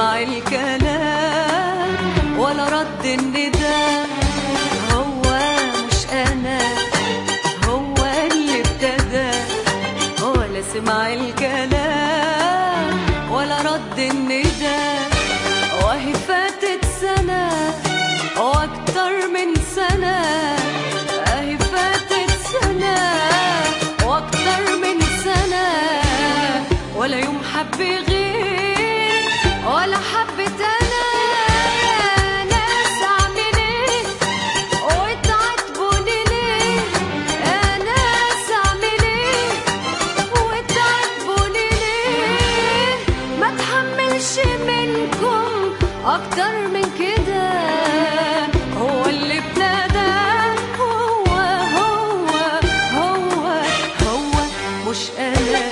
سمع الكلام ولا رد النداء هو مش انا هو اللي ابتدى ولا سمع الكلام ولا رد النداء وهي فاتت سنة واكتر من سنة اهي فاتت سنة واكتر من سنة ولا يوم حب غير ولا حبت انا يا ناس اعمل ايه وتعاتبوني ليه يا ناس اعمل ايه وتعاتبوني ليه ما تحملش منكم اكتر من كده هو اللي ابتدى هو هو هو هو مش انا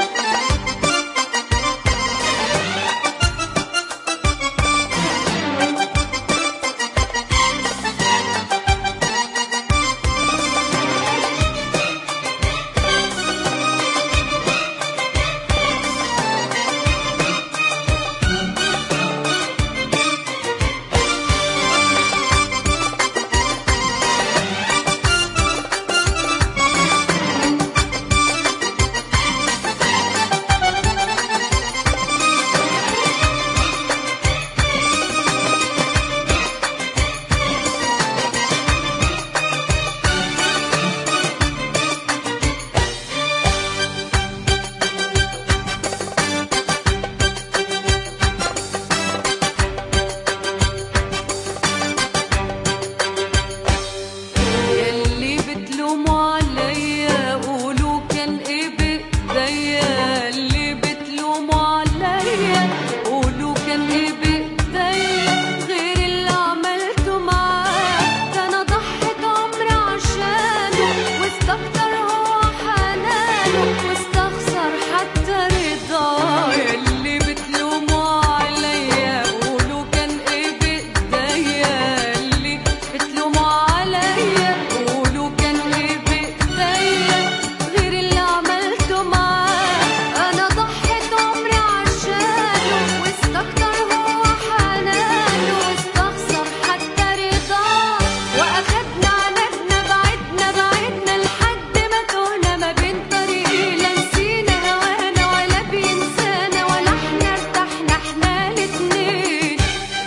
يلي بتلوموا عليا قولوا كان ايه بايديا اللي بتلوموا عليا قولوا كان ايه بايديا غير اللي عملته معاه ده انا ضحيت عمري عشانه واستكتر هو حنانه واستخسر حتى رضاه يلي بتلوموا عليا قولوا كان ايه بايديا اللي بتلوموا عليا قولوا كان ايه بايديا غير اللي عملته معاه انا ضحيت عمري عشانه واستكتر هو حنانه واستخسر حتى رضاه واخدنا عنادنا بعدنا بعدنا لحد ما تهنا ما بين طريقين لا نسينا هوانا ولا بينسانا ولا احنا ارتحنا احنا الاتنين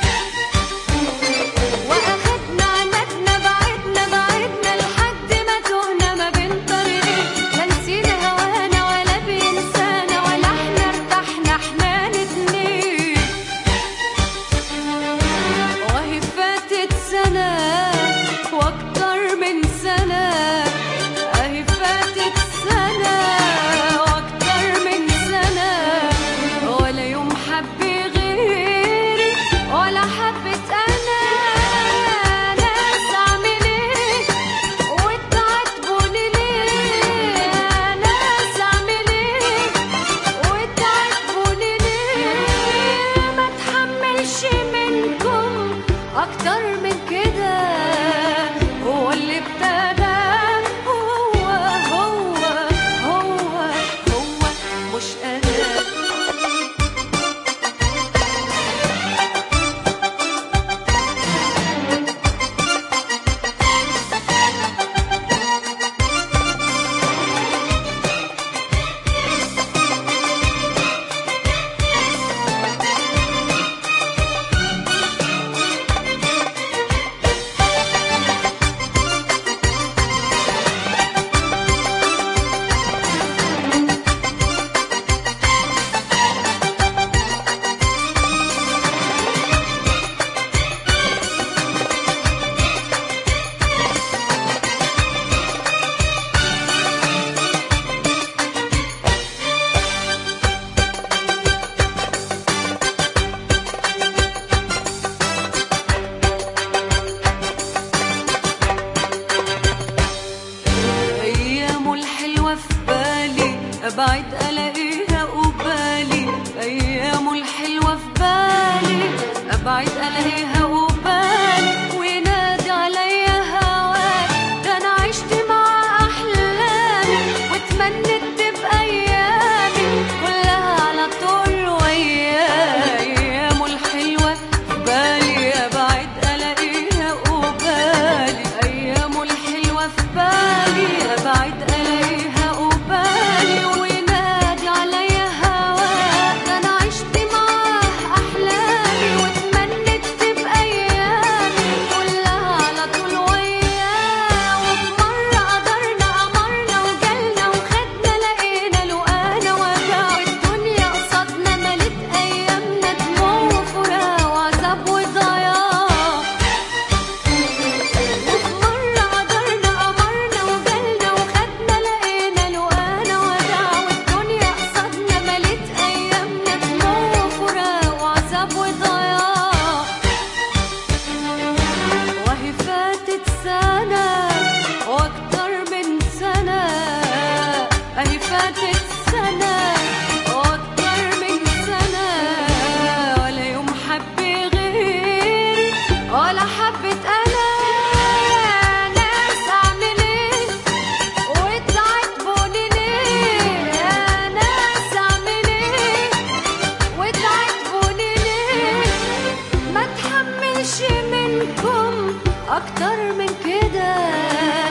واخدنا عنادنا بعدنا بعدنا لحد ما تهنا ما بين طريقين لا نسينا هوانا ولا بينسانا ولا احنا ارتحنا احنا الاتنين وهي فاتت سنة واكتر من سنة اهي فاتت سنة واكتر من سنة ولا يوم حب غيري ولا حبت انا ناس اعمل ايه وتعاتبوني ليه ناس اعمل ايه وتعاتبوني ليه ما تحملش منكم اكتر من كده هو اللي ابتدى هو هو هو هو مش انا ايامه الحلوه في بالي ابعد الاقيها قبالي ايامه الحلوه في بالي ابعد الاقيها قبالي وينادي عليا هواك ده انا عشت مع احلامي واتمنيت تبقى ايامي كلها على طول وياي ايامه اكتر من كده